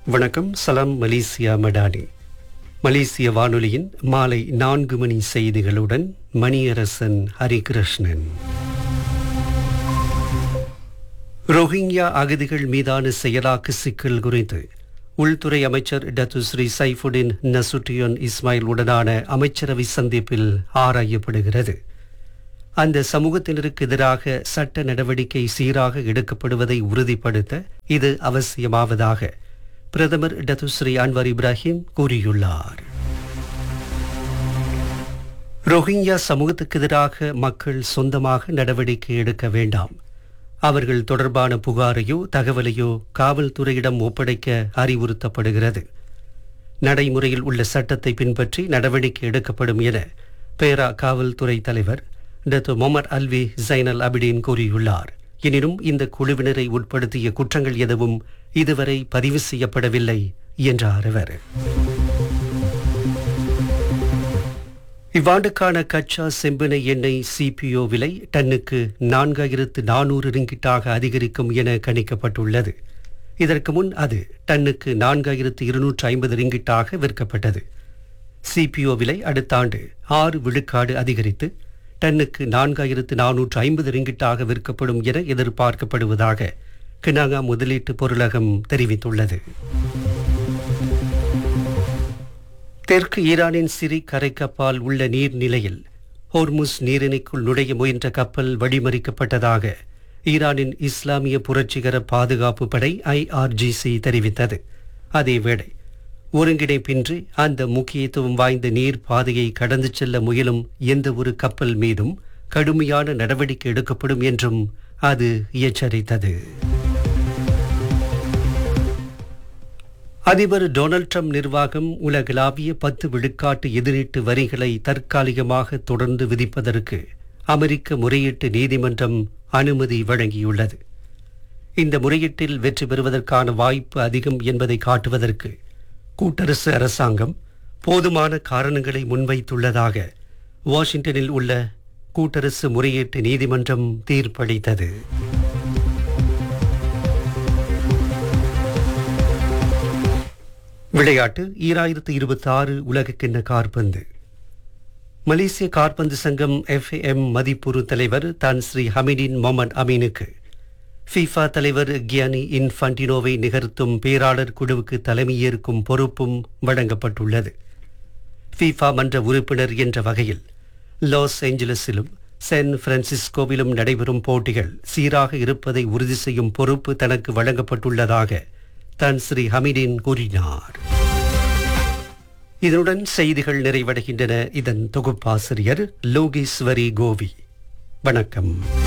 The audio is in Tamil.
வணக்கம் சலாம் மலேசியா மடானி மலேசிய வானொலியின் மாலை நான்கு மணி செய்திகளுடன் மணியரசன் ஹரிகிருஷ்ணன் ரோஹிங்யா அகதிகள் மீதான செயலாக்க சிக்கல் குறித்து உள்துறை அமைச்சர் டத்துஸ்ரீ சைஃபுடின் நசுட்டியோன் இஸ்மாயில் உடனான அமைச்சரவை சந்திப்பில் ஆராயப்படுகிறது அந்த சமூகத்தினருக்கு எதிராக சட்ட நடவடிக்கை சீராக எடுக்கப்படுவதை உறுதிப்படுத்த இது அவசியமாவதாக பிரதமர் டத்துஸ்ரீ அன்வர் இப்ராஹிம் கூறியுள்ளார் ரோஹிங்யா சமூகத்துக்கு எதிராக மக்கள் சொந்தமாக நடவடிக்கை எடுக்க வேண்டாம் அவர்கள் தொடர்பான புகாரையோ தகவலையோ காவல்துறையிடம் ஒப்படைக்க அறிவுறுத்தப்படுகிறது நடைமுறையில் உள்ள சட்டத்தை பின்பற்றி நடவடிக்கை எடுக்கப்படும் என பேரா காவல்துறை தலைவர் டத்து மொமர் அல்வி ஜைனல் அபிடீன் கூறியுள்ளார் எனினும் இந்த குழுவினரை உட்படுத்திய குற்றங்கள் எதுவும் இதுவரை பதிவு செய்யப்படவில்லை என்றார் அவர் இவ்வாண்டுக்கான கச்சா செம்பினை எண்ணெய் சிபிஓ விலை டன்னுக்கு நான்காயிரத்து நானூறு ரிங்கிட்டாக அதிகரிக்கும் என கணிக்கப்பட்டுள்ளது இதற்கு முன் அது டன்னுக்கு நான்காயிரத்து இருநூற்று ஐம்பது ரிங்கிட்டாக விற்கப்பட்டது சிபிஓ விலை அடுத்த ஆண்டு ஆறு விழுக்காடு அதிகரித்து டன்னுக்கு நான்காயிரத்து நானூற்று ஐம்பது ரிங்கிட்டாக விற்கப்படும் என எதிர்பார்க்கப்படுவதாக கினாங்கா முதலீட்டு பொருளகம் தெரிவித்துள்ளது தெற்கு ஈரானின் சிரி கரைக்கப்பால் உள்ள நீர்நிலையில் ஹோர்முஸ் நீரிணைக்குள் நுழைய முயன்ற கப்பல் வழிமறிக்கப்பட்டதாக ஈரானின் இஸ்லாமிய புரட்சிகர பாதுகாப்பு படை ஐஆர்ஜிசி தெரிவித்தது அதேவேளை ஒருங்கிணைப்பின்றி அந்த முக்கியத்துவம் வாய்ந்த நீர் பாதையை கடந்து செல்ல முயலும் எந்த ஒரு கப்பல் மீதும் கடுமையான நடவடிக்கை எடுக்கப்படும் என்றும் அது எச்சரித்தது அதிபர் டொனால்ட் ட்ரம்ப் நிர்வாகம் உலகளாவிய பத்து விழுக்காட்டு எதிரீட்டு வரிகளை தற்காலிகமாக தொடர்ந்து விதிப்பதற்கு அமெரிக்க முறையீட்டு நீதிமன்றம் அனுமதி வழங்கியுள்ளது இந்த முறையீட்டில் வெற்றி பெறுவதற்கான வாய்ப்பு அதிகம் என்பதை காட்டுவதற்கு கூட்டரசு அரசாங்கம் போதுமான காரணங்களை முன்வைத்துள்ளதாக வாஷிங்டனில் உள்ள கூட்டரசு முறையீட்டு நீதிமன்றம் தீர்ப்பளித்தது விளையாட்டு ஈராயிரத்து இருபத்தி ஆறு உலகக்கிண்ண கார்பந்து மலேசிய கார்பந்து சங்கம் எஃப்எம் மதிப்புறு தலைவர் தான் ஸ்ரீ ஹமிடின் மொமன் அமீனுக்கு ஃபீஃபா தலைவர் கியானி இன்ஃபண்டினோவை நிகழ்த்தும் பேராளர் குழுவுக்கு தலைமையேற்கும் பொறுப்பும் வழங்கப்பட்டுள்ளது ஃபீஃபா மன்ற உறுப்பினர் என்ற வகையில் லாஸ் ஏஞ்சலஸிலும் சான் பிரான்சிஸ்கோவிலும் நடைபெறும் போட்டிகள் சீராக இருப்பதை உறுதி செய்யும் பொறுப்பு தனக்கு வழங்கப்பட்டுள்ளதாக தான் ஸ்ரீ ஹமிடின் கூறினார் இதனுடன் செய்திகள் நிறைவடைகின்றன இதன் தொகுப்பாசிரியர் லோகேஸ்வரி கோவி வணக்கம்